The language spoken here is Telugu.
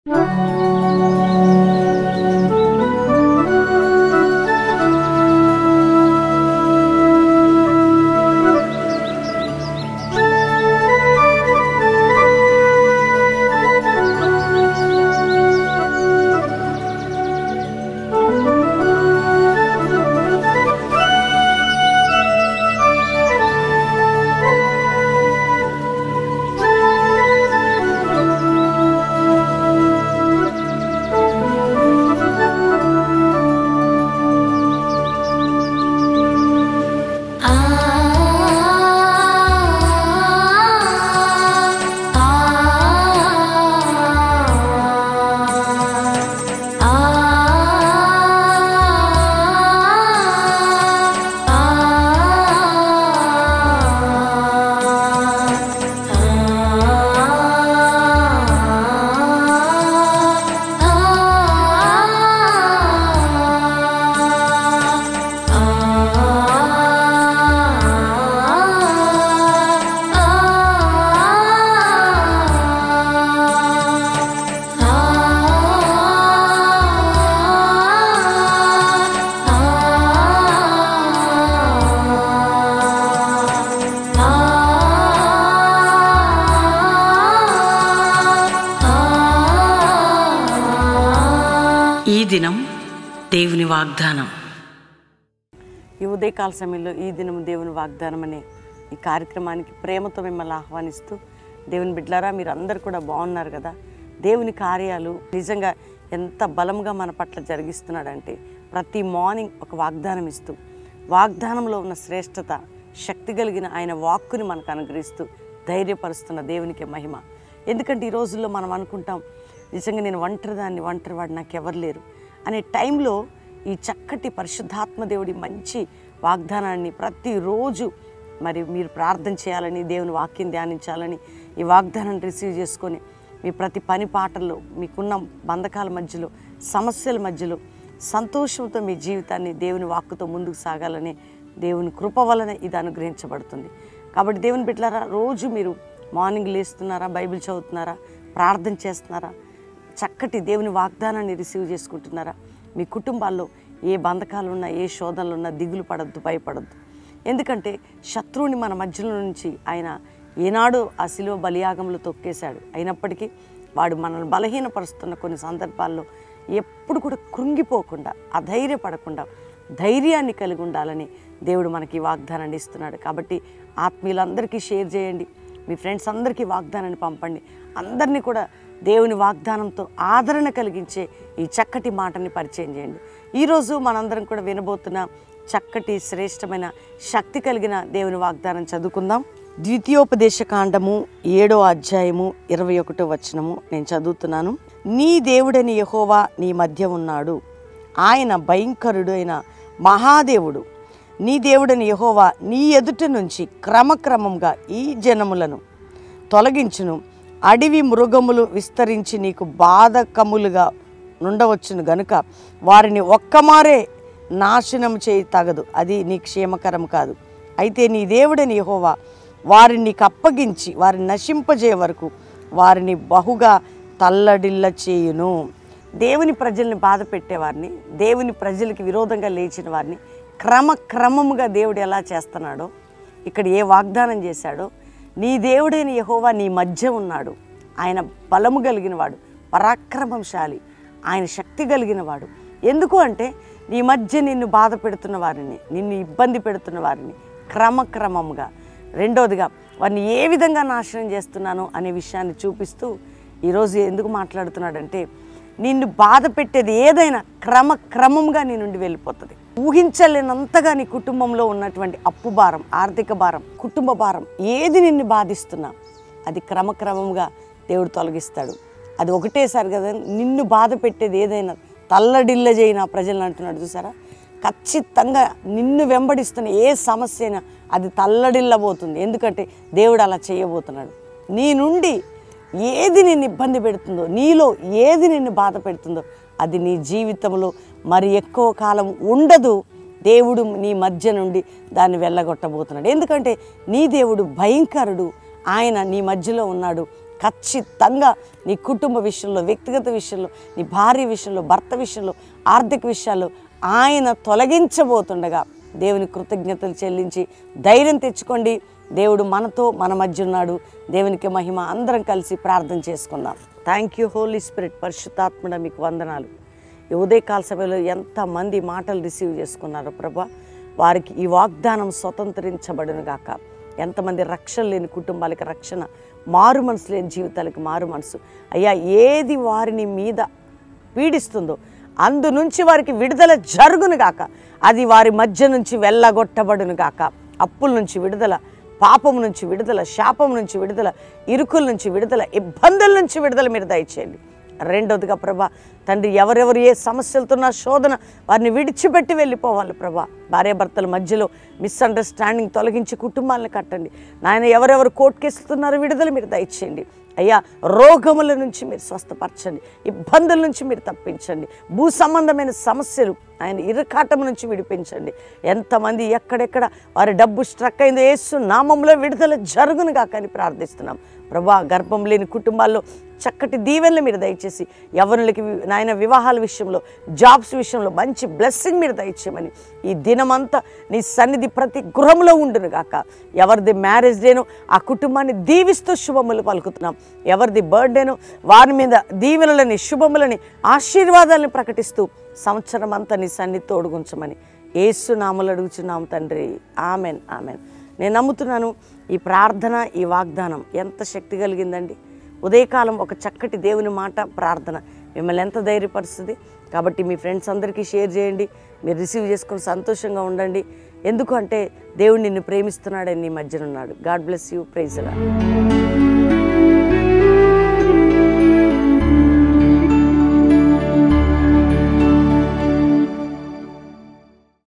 ఈ దినం దేవుని వాగ్దానం ఈ ఉదయకాల సమయంలో ఈ దినం దేవుని వాగ్దానం అనే ఈ కార్యక్రమానికి ప్రేమతో మిమ్మల్ని ఆహ్వానిస్తూ దేవుని బిడ్డలారా మీరు అందరు కూడా బాగున్నారు కదా దేవుని కార్యాలు నిజంగా ఎంత బలంగా మన పట్ల జరిగిస్తున్నాడంటే ప్రతి మార్నింగ్ ఒక వాగ్దానం ఇస్తూ వాగ్దానంలో ఉన్న శ్రేష్టత శక్తి కలిగిన ఆయన వాక్కుని మనకు అనుగ్రహిస్తూ ధైర్యపరుస్తున్న దేవునికి మహిమ ఎందుకంటే ఈ రోజుల్లో మనం అనుకుంటాం నిజంగా నేను ఒంటరిదాన్ని ఒంటరివాడు నాకు ఎవరు లేరు అనే టైంలో ఈ చక్కటి పరిశుద్ధాత్మ దేవుడి మంచి వాగ్దానాన్ని ప్రతిరోజు మరి మీరు ప్రార్థన చేయాలని దేవుని వాక్యం ధ్యానించాలని ఈ వాగ్దానాన్ని రిసీవ్ చేసుకొని మీ ప్రతి పని పాటల్లో మీకున్న బంధకాల మధ్యలో సమస్యల మధ్యలో సంతోషంతో మీ జీవితాన్ని దేవుని వాక్కుతో ముందుకు సాగాలని దేవుని కృప వలన ఇది అనుగ్రహించబడుతుంది కాబట్టి దేవుని బిడ్డలారా రోజు మీరు మార్నింగ్ లేస్తున్నారా బైబిల్ చదువుతున్నారా ప్రార్థన చేస్తున్నారా చక్కటి దేవుని వాగ్దానాన్ని రిసీవ్ చేసుకుంటున్నారా మీ కుటుంబాల్లో ఏ బంధకాలు ఉన్నా ఏ శోధనలు ఉన్నా దిగులు పడద్దు భయపడద్దు ఎందుకంటే శత్రువుని మన మధ్యలో నుంచి ఆయన ఏనాడు ఆ శిలువ బలియాగంలో తొక్కేశాడు అయినప్పటికీ వాడు మనల్ని బలహీనపరుస్తున్న కొన్ని సందర్భాల్లో ఎప్పుడు కూడా కృంగిపోకుండా అధైర్యపడకుండా ధైర్యాన్ని కలిగి ఉండాలని దేవుడు మనకి ఈ వాగ్దానాన్ని ఇస్తున్నాడు కాబట్టి ఆత్మీయులందరికీ షేర్ చేయండి మీ ఫ్రెండ్స్ అందరికీ వాగ్దానాన్ని పంపండి అందరినీ కూడా దేవుని వాగ్దానంతో ఆదరణ కలిగించే ఈ చక్కటి మాటని పరిచయం చేయండి ఈరోజు మనందరం కూడా వినబోతున్న చక్కటి శ్రేష్టమైన శక్తి కలిగిన దేవుని వాగ్దానం చదువుకుందాం ద్వితీయోపదేశ కాండము ఏడో అధ్యాయము ఇరవై ఒకటో వచనము నేను చదువుతున్నాను నీ దేవుడని యహోవా నీ మధ్య ఉన్నాడు ఆయన భయంకరుడైన మహాదేవుడు నీ దేవుడని యహోవా నీ ఎదుట నుంచి క్రమక్రమంగా ఈ జనములను తొలగించును అడవి మృగములు విస్తరించి నీకు బాధకములుగా నుండవచ్చును గనుక వారిని ఒక్కమారే నాశనం చేయి తగదు అది నీ క్షేమకరం కాదు అయితే నీ దేవుడని యెహోవా వారిని నీకు అప్పగించి వారిని నశింపజేయ వరకు వారిని బహుగా తల్లడిల్ల చేయును దేవుని ప్రజల్ని బాధ పెట్టేవారిని దేవుని ప్రజలకి విరోధంగా లేచిన వారిని క్రమక్రమముగా దేవుడు ఎలా చేస్తున్నాడో ఇక్కడ ఏ వాగ్దానం చేశాడో నీ దేవుడైన యహోవా నీ మధ్య ఉన్నాడు ఆయన బలము కలిగిన వాడు పరాక్రమంశాలి ఆయన శక్తి కలిగిన వాడు ఎందుకు అంటే నీ మధ్య నిన్ను బాధ పెడుతున్న వారిని నిన్ను ఇబ్బంది పెడుతున్న వారిని క్రమక్రమముగా రెండోదిగా వారిని ఏ విధంగా నాశనం చేస్తున్నాను అనే విషయాన్ని చూపిస్తూ ఈరోజు ఎందుకు మాట్లాడుతున్నాడంటే నిన్ను బాధ పెట్టేది ఏదైనా క్రమక్రమంగా నీ నుండి వెళ్ళిపోతుంది ఊహించలేనంతగా నీ కుటుంబంలో ఉన్నటువంటి అప్పు భారం ఆర్థిక భారం కుటుంబ భారం ఏది నిన్ను బాధిస్తున్నా అది క్రమక్రమంగా దేవుడు తొలగిస్తాడు అది ఒకటేసారి కదా నిన్ను బాధ పెట్టేది ఏదైనా తల్లడిల్ల చేయన ప్రజలను అంటున్నాడు చూసారా ఖచ్చితంగా నిన్ను వెంబడిస్తున్న ఏ సమస్య అయినా అది తల్లడిల్లబోతుంది ఎందుకంటే దేవుడు అలా చేయబోతున్నాడు నీ నుండి ఏది నిన్ను ఇబ్బంది పెడుతుందో నీలో ఏది నిన్ను బాధ పెడుతుందో అది నీ జీవితంలో మరి ఎక్కువ కాలం ఉండదు దేవుడు నీ మధ్య నుండి దాన్ని వెళ్ళగొట్టబోతున్నాడు ఎందుకంటే నీ దేవుడు భయంకరుడు ఆయన నీ మధ్యలో ఉన్నాడు ఖచ్చితంగా నీ కుటుంబ విషయంలో వ్యక్తిగత విషయంలో నీ భార్య విషయంలో భర్త విషయంలో ఆర్థిక విషయాల్లో ఆయన తొలగించబోతుండగా దేవుని కృతజ్ఞతలు చెల్లించి ధైర్యం తెచ్చుకోండి దేవుడు మనతో మన మధ్య ఉన్నాడు దేవునికి మహిమ అందరం కలిసి ప్రార్థన చేసుకుందాం థ్యాంక్ యూ హోలీ స్పిరిట్ పరిశుద్ధాత్మడ మీకు వందనాలు ఈ ఉదయకాల సభలో ఎంతమంది మాటలు రిసీవ్ చేసుకున్నారో ప్రభా వారికి ఈ వాగ్దానం స్వతంత్రించబడును గాక ఎంతమంది రక్షణ లేని కుటుంబాలకి రక్షణ మారు మనసు లేని జీవితాలకి మారు మనసు అయ్యా ఏది వారిని మీద పీడిస్తుందో అందు నుంచి వారికి విడుదల జరుగును గాక అది వారి మధ్య నుంచి వెళ్ళగొట్టబడును గాక అప్పుల నుంచి విడుదల పాపం నుంచి విడుదల శాపం నుంచి విడుదల ఇరుకుల నుంచి విడుదల ఇబ్బందుల నుంచి విడుదల మీరు దయచేయండి రెండోదిగా ప్రభా తండ్రి ఎవరెవరు ఏ సమస్యలతో ఉన్న శోధన వారిని విడిచిపెట్టి వెళ్ళిపోవాలి ప్రభా భార్యాభర్తల మధ్యలో మిస్అండర్స్టాండింగ్ తొలగించి కుటుంబాలను కట్టండి నాయన ఎవరెవరు కోర్టు కేసులుతున్నారో విడుదల మీరు దయచేయండి అయ్యా రోగముల నుంచి మీరు స్వస్థపరచండి ఇబ్బందుల నుంచి మీరు తప్పించండి భూ సంబంధమైన సమస్యలు ఆయన ఇరుకాటం నుంచి విడిపించండి ఎంతమంది ఎక్కడెక్కడ వారి డబ్బు స్ట్రక్ అయిందో యేసు నామంలో విడుదల జరుగును కాకని ప్రార్థిస్తున్నాం ప్రభా గర్భం లేని కుటుంబాల్లో చక్కటి దీవెనలు మీరు దయచేసి యవనులకి వి- నాయన వివాహాల విషయంలో జాబ్స్ విషయంలో మంచి బ్లెస్సింగ్ మీరు దయచేయమని ఈ దినమంతా నీ సన్నిధి ప్రతి గృహంలో ఉండును గాక ఎవరిది మ్యారేజ్ డేనో ఆ కుటుంబాన్ని దీవిస్తూ శుభములు పలుకుతున్నాం ఎవరిది బర్త్డేనో వారి మీద దీవెనలని శుభములని ఆశీర్వాదాలను ప్రకటిస్తూ సంవత్సరం అంతా నీ సన్నిధి తోడుగుంచమని ఏసు నామలు అడుగుచున్నాం తండ్రి ఆమెన్ ఆమెన్ నేను నమ్ముతున్నాను ఈ ప్రార్థన ఈ వాగ్దానం ఎంత శక్తి కలిగిందండి ఉదయకాలం ఒక చక్కటి దేవుని మాట ప్రార్థన మిమ్మల్ని ఎంత ధైర్యపరుస్తుంది కాబట్టి మీ ఫ్రెండ్స్ అందరికీ షేర్ చేయండి మీరు రిసీవ్ చేసుకొని సంతోషంగా ఉండండి ఎందుకంటే దేవుడు నిన్ను ప్రేమిస్తున్నాడని నీ మధ్యన ఉన్నాడు గాడ్ బ్లెస్ యూ ప్రైజ్ అలా